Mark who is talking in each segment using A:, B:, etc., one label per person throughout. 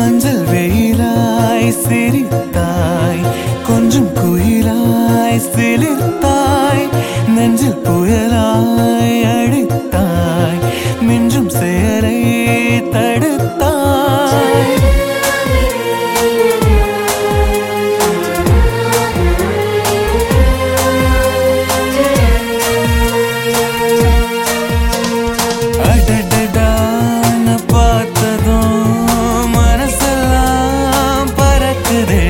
A: மஞ்சள் வெயிலாய் சிரித்தாய் கொஞ்சம் குயிலாய் சிலிர்த்தாய் நெஞ்சில் புயலாய் அடித்தாய் மின்றும் செயலை தடுத்தாய் அடடடான்னு பார்த்ததும் மனசெல்லாம் பறக்குதே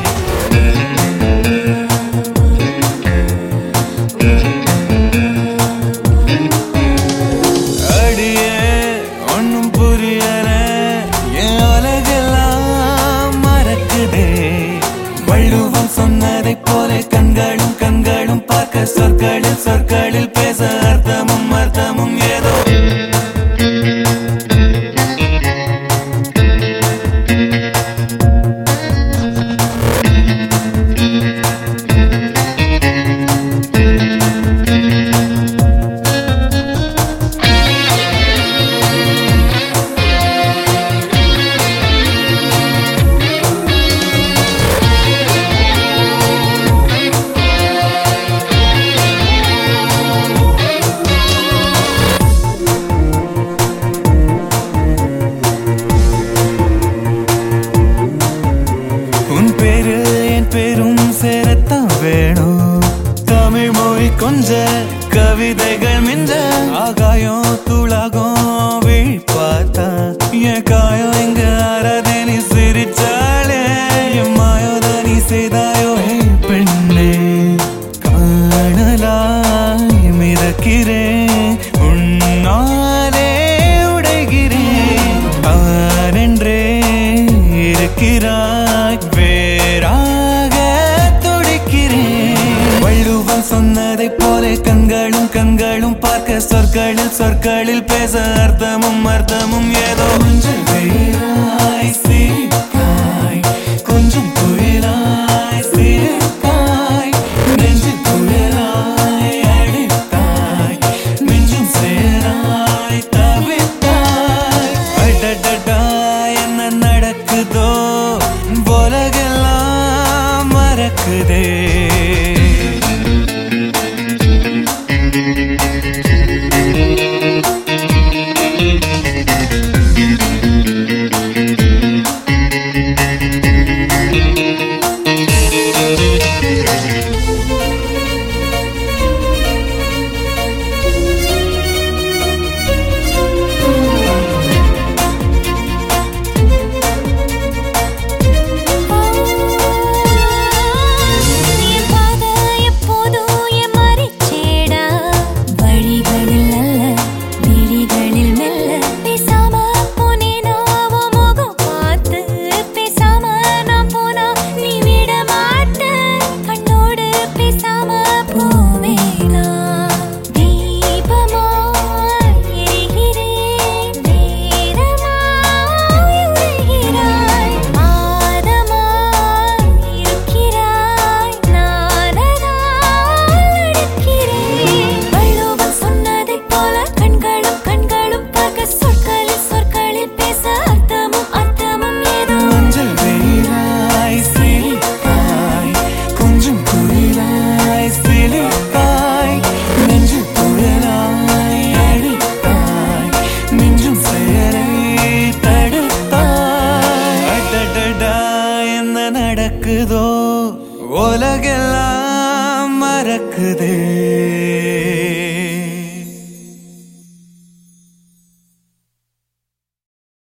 A: அடியே ஒன்னும் புரியல என் உலகெல்லாம் மறக்குதே வள்ளுவம் சொன்னதைப் போல கண்களும் கண்களும் பார்க்க சொற்களில் சொற்களில் பேச அர்த்தமும் அர்த்தமும் ஏதோ உன் பேரு என் பேரும் சேரத்தான் வேணும் தமிழ் மொழி கொஞ்ச கவிதைகள் மிஞ்ச ஆகாயம் தூளாகும் விழி பார்த்தா என் காயம் இங்க ஆறாதே நீ சிரிச்சாலே என் மாயோதனி செய்தாயோ ஹே பெண்ணே காணலாய் மிதக்கிறேன் உன்னாலே உடைகிறேன் ஆரென்றே இருக்கிறாய் வேறாக துடிக்கிறேன் வள்ளுவம் சொன்னதைப் போல கண்களும் கண்களும் பார்க்க சொற்களில் சொற்களில் பேச அர்த்தமும் அர்த்தமும் ஏதோ மஞ்சள் வெயிலாய் சிரித்தாய் கொஞ்சம் புயலாய் சிரித்தாய் நெஞ்சில் புயலாய் அடித்தாய் மிஞ்சும் சேராய் தவித்தாய் அடடடா என்ன நடக்குதோ உலகெல்லாம் மறக்குதே
B: என் பாதை எப்போதும் என் மறிச்சேடா வழிகளில் அல்ல விழிகளில் மெல்ல பேசாம போனேனா உன் முகம் பார்த்து பேசாம நான் போனா நீ விட மாட்ட கண்ணோடு பேசாம போவேனா தீபமாய் எரிகிறேன் நேரமாய் உரைகிறாய் மாதமாய் இருக்கிறாய் நானதால் நடக்கிறேன் வள்ளுவன் சொன்னதைப் போல கண்களும் கண்களும் பார்க்க சொற்களில் சொற்களில் பேச அர்த்தமும் அர்த்தமும் ஏதோ
A: மஞ்சள் வெயிலாய் சிரித்தாய் கொஞ்சம் குயிலாய் சிலிர்த்தாய் நெஞ்சில் புயலாய் அடித்தாய் மிஞ்சும் செயலை தடுத்தாய் அடடடா என்ன நடக்குதோ உலகெல்லாம் மறக்குதே